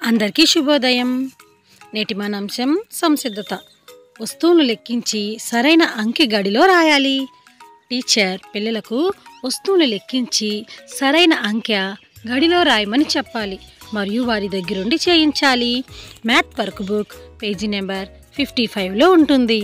అందరికీ శుభోదయం నేటి మన అంశం సంసిద్ధత వస్తువులు లెక్కించి సరైన అంకె గడిలో రాయాలి టీచర్ పిల్లలకు వస్తువులు లెక్కించి సరైన అంకె గడిలో రాయమని చెప్పాలి మరియు వారి దగ్గరుండి చేయించాలి math workbook page number fifty ఫైవ్లో ఉంటుంది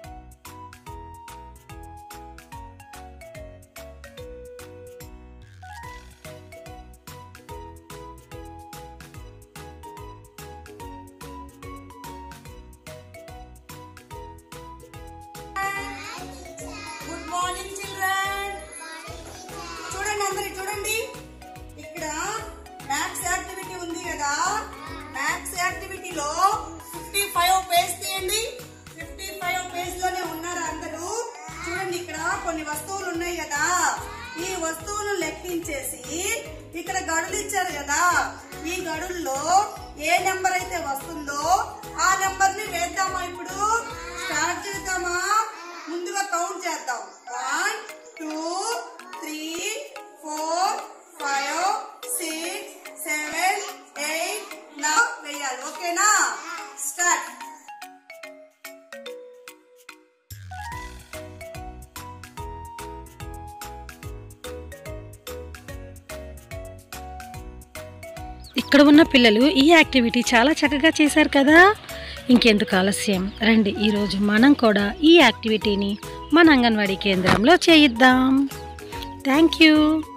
గుడ్ మార్నింగ్ చిల్డ్రన్ చూడండి అందరు చూడండి ఇక్కడ మ్యాథ్స్ యాక్టివిటీ ఉంది కదా మ్యాథ్స్ యాక్టివిటీలో ఫిఫ్టీ ఫైవ్ పేజ్ తీయండి ఫిఫ్టీ ఫైవ్ పేజ్ లోనే ఉన్నారా అందరూ చూడండి ఇక్కడ కొన్ని వస్తువులు ఉన్నాయి కదా ఈ వస్తువులు లెక్కించేసి ఇక్కడ గడులు ఇచ్చారు కదా ఈ గడుల్లో ఏ నెంబర్ అయితే వస్తుందో ఆ నెంబర్ ని వేద్దామా ఇప్పుడు స్టార్ట్ చేద్దామా ముందుగా కౌంట్ చేద్దాం one two three four five six seven eight nine వేయాలి ఓకేనా స్టార్ట్ ఇక్కడ ఉన్న పిల్లలు ఈ యాక్టివిటీ చాలా చక్కగా చేశారు కదా ఇంకెందుకు ఆలస్యం రండి ఈరోజు మనం కూడా ఈ యాక్టివిటీని మన అంగన్వాడీ కేంద్రంలో చేయిద్దాం థ్యాంక్ యూ